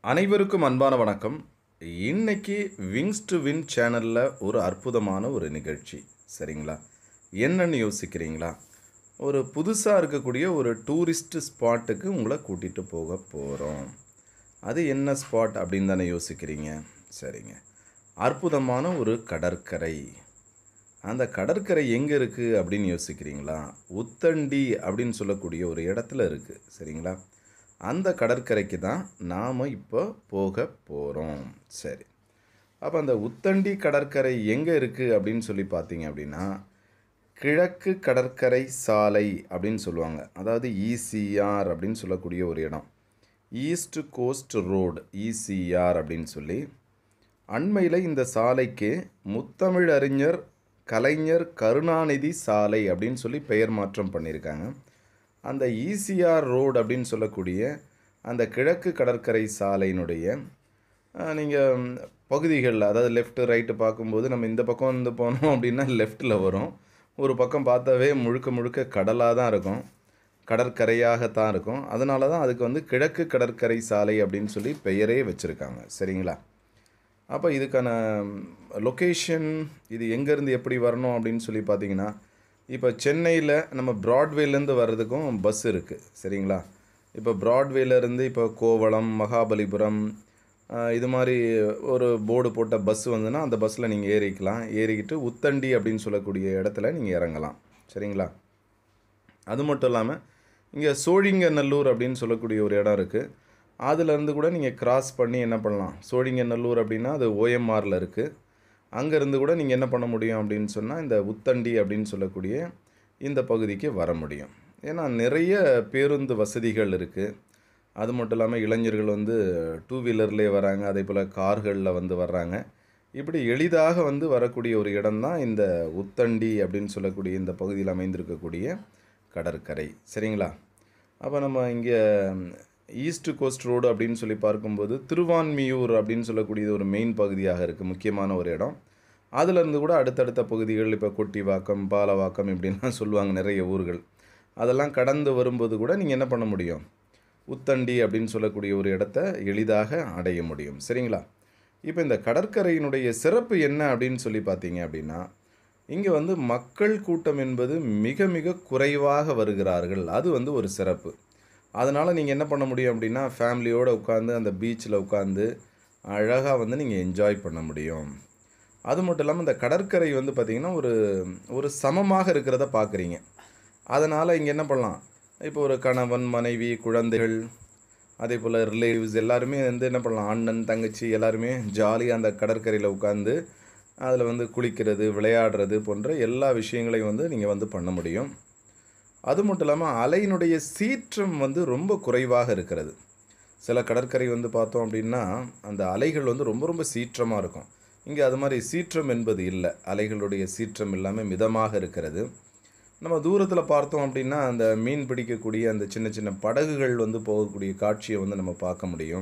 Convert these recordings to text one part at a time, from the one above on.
அனைவருக்கும் அன்பான வணக்கம் இன்னைக்கு விங்ஸ் டு வின் சேனலில் ஒரு அற்புதமான ஒரு நிகழ்ச்சி சரிங்களா என்னன்னு யோசிக்கிறீங்களா ஒரு புதுசாக இருக்கக்கூடிய ஒரு டூரிஸ்ட் ஸ்பாட்டுக்கு உங்களை கூட்டிகிட்டு போக போகிறோம் அது என்ன ஸ்பாட் அப்படின்னு தானே யோசிக்கிறீங்க சரிங்க அற்புதமான ஒரு கடற்கரை அந்த கடற்கரை எங்கே இருக்குது அப்படின்னு யோசிக்கிறீங்களா உத்தண்டி அப்படின்னு சொல்லக்கூடிய ஒரு இடத்துல இருக்குது சரிங்களா அந்த கடற்கரைக்கு தான் நாம் இப்போ போக போகிறோம் சரி அப்போ அந்த உத்தண்டி கடற்கரை எங்கே இருக்குது அப்படின்னு சொல்லி பார்த்தீங்க அப்படின்னா கிழக்கு கடற்கரை சாலை அப்படின்னு சொல்லுவாங்க அதாவது இசிஆர் அப்படின்னு சொல்லக்கூடிய ஒரு இடம் ஈஸ்ட் கோஸ்ட் ரோடு இசிஆர் அப்படின்னு சொல்லி அண்மையில் இந்த சாலைக்கு முத்தமிழறிஞர் கலைஞர் கருணாநிதி சாலை அப்படின்னு சொல்லி பெயர் மாற்றம் பண்ணியிருக்காங்க அந்த ஈசிஆர் ரோடு அப்படின்னு சொல்லக்கூடிய அந்த கிழக்கு கடற்கரை சாலையினுடைய நீங்கள் பகுதிகளில் அதாவது லெஃப்ட்டு ரைட்டு பார்க்கும்போது நம்ம இந்த பக்கம் வந்து போனோம் அப்படின்னா லெஃப்ட்டில் வரும் ஒரு பக்கம் பார்த்தாவே முழுக்க முழுக்க கடலாக தான் இருக்கும் கடற்கரையாகத்தான் இருக்கும் அதனால தான் அதுக்கு வந்து கிழக்கு கடற்கரை சாலை அப்படின்னு சொல்லி பெயரே வச்சுருக்காங்க சரிங்களா அப்போ இதுக்கான லொக்கேஷன் இது எங்கேருந்து எப்படி வரணும் அப்படின்னு சொல்லி பார்த்தீங்கன்னா இப்போ சென்னையில் நம்ம ப்ராட்வேலேருந்து வர்றதுக்கும் பஸ் இருக்குது சரிங்களா இப்போ ப்ராட்வேலேருந்து இப்போ கோவளம் மகாபலிபுரம் ஆஹ், இது மாதிரி ஒரு போர்டு போட்ட பஸ் வந்துன்னா அந்த பஸ்ஸில் நீங்கள் ஏறிக்கலாம் ஏறிக்கிட்டு உத்தண்டி அப்படின்னு சொல்லக்கூடிய இடத்துல நீங்கள் இறங்கலாம் சரிங்களா அது மட்டும் இல்லாமல் இங்கே சோழிங்கநல்லூர் அப்படின்னு சொல்லக்கூடிய ஒரு இடம் இருக்குது அதுலேருந்து கூட நீங்கள் கிராஸ் பண்ணி என்ன பண்ணலாம் சோழிங்கநல்லூர் அப்படின்னா அது ஓஎம்ஆரில் இருக்குது அங்கேருந்து கூட நீங்கள் என்ன பண்ண முடியும் அப்படின்னு சொன்னால் இந்த உத்தண்டி அப்படின்னு சொல்லக்கூடிய இந்த பகுதிக்கு வர முடியும் ஏன்னா நிறைய பேருந்து வசதிகள் இருக்குது அது மட்டும் இல்லாமல் இளைஞர்கள் வந்து டூ வீலர்லேயே வராங்க அதே போல் கார்களில் வந்து வர்றாங்க இப்படி எளிதாக வந்து வரக்கூடிய ஒரு இடம்தான் இந்த உத்தண்டி அப்படின்னு சொல்லக்கூடிய இந்த பகுதியில் அமைந்திருக்கக்கூடிய கடற்கரை சரிங்களா அப்போ நம்ம இங்கே ஈஸ்ட் கோஸ்ட் ரோடு அப்படின்னு சொல்லி பார்க்கும்போது திருவான்மியூர் அப்படின்னு சொல்லக்கூடியது ஒரு மெயின் பகுதியாக இருக்குது முக்கியமான ஒரு இடம் அதுலேருந்து கூட அடுத்தடுத்த பகுதிகள் இப்போ கொட்டிவாக்கம் பாலவாக்கம் இப்படின்லாம் சொல்லுவாங்க நிறைய ஊர்கள் அதெல்லாம் கடந்து வரும்போது கூட நீங்கள் என்ன பண்ண முடியும் உத்தண்டி அப்படின்னு சொல்லக்கூடிய ஒரு இடத்த எளிதாக அடைய முடியும் சரிங்களா இப்போ இந்த கடற்கரையினுடைய சிறப்பு என்ன அப்படின்னு சொல்லி பார்த்தீங்க அப்படின்னா இங்கே வந்து மக்கள் கூட்டம் என்பது மிக மிக குறைவாக வருகிறார்கள் அது வந்து ஒரு சிறப்பு அதனால் நீங்கள் என்ன பண்ண முடியும் அப்படின்னா ஃபேமிலியோடு உட்காந்து அந்த பீச்சில் உட்காந்து அழகாக வந்து நீங்கள் என்ஜாய் பண்ண முடியும் அது மட்டும் இல்லாமல் இந்த கடற்கரை வந்து பார்த்திங்கன்னா ஒரு ஒரு சமமாக இருக்கிறத பார்க்குறீங்க அதனால் இங்கே என்ன பண்ணலாம் இப்போ ஒரு கணவன் மனைவி குழந்தைகள் அதே போல் ரிலேட்டிவ்ஸ் எல்லாருமே வந்து என்ன பண்ணலாம் அண்ணன் தங்கச்சி எல்லாருமே ஜாலியாக அந்த கடற்கரையில் உட்காந்து அதில் வந்து குளிக்கிறது விளையாடுறது போன்ற எல்லா விஷயங்களையும் வந்து நீங்கள் வந்து பண்ண முடியும் அது மட்டும் இல்லாமல் அலையினுடைய சீற்றம் வந்து ரொம்ப குறைவாக இருக்கிறது சில கடற்கரை வந்து பார்த்தோம் அப்படின்னா அந்த அலைகள் வந்து ரொம்ப ரொம்ப சீற்றமாக இருக்கும் இங்கே அது மாதிரி சீற்றம் என்பது இல்லை அலைகளுடைய சீற்றம் இல்லாமல் மிதமாக இருக்கிறது நம்ம தூரத்தில் பார்த்தோம் அப்படின்னா அந்த மீன் பிடிக்கக்கூடிய அந்த சின்ன சின்ன படகுகள் வந்து போகக்கூடிய காட்சியை வந்து நம்ம பார்க்க முடியும்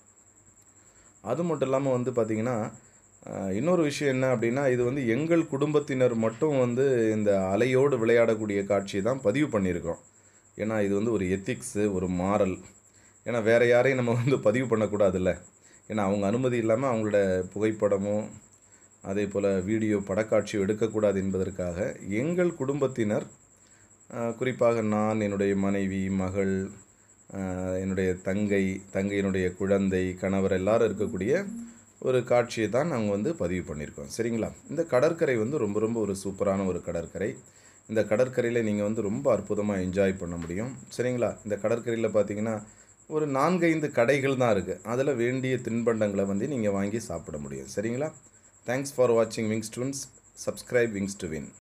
அது மட்டும் இல்லாமல் வந்து பார்த்திங்கன்னா அஹ், இன்னொரு விஷயம் என்ன அப்படின்னா இது வந்து எங்கள் குடும்பத்தினர் மட்டும் வந்து இந்த அலையோடு விளையாடக்கூடிய காட்சியை தான் பதிவு பண்ணியிருக்கோம் ஏன்னா இது வந்து ஒரு எத்திக்ஸு ஒரு மாரல் ஏன்னா வேறு யாரையும் நம்ம வந்து பதிவு பண்ணக்கூடாதுல்ல ஏன்னா அவங்க அனுமதி இல்லாமல் அவங்களோட புகைப்படமோ அதே போல் வீடியோ படக்காட்சியோ எடுக்கக்கூடாது என்பதற்காக எங்கள் குடும்பத்தினர் அஹ், குறிப்பாக நான் என்னுடைய மனைவி மகள் அஹ், என்னுடைய தங்கை தங்கையினுடைய குழந்தை கணவர் எல்லாரும் இருக்கக்கூடிய ஒரு காட்சியை தான் நாங்கள் வந்து பதிவு பண்ணியிருக்கோம் சரிங்களா இந்த கடற்கரை வந்து ரொம்ப ரொம்ப ஒரு சூப்பரான ஒரு கடற்கரை இந்த கடற்கரையில் நீங்கள் வந்து ரொம்ப அற்புதமாக என்ஜாய் பண்ண முடியும் சரிங்களா இந்த கடற்கரையில் பார்த்தீங்கன்னா ஒரு நான்கைந்து கடைகள் தான் இருக்குது அதில் வேண்டிய தின்பண்டங்களை வந்து நீங்கள் வாங்கி சாப்பிட முடியும் சரிங்களா தேங்க்ஸ் ஃபார் வாட்சிங் wings tunes subscribe wings to win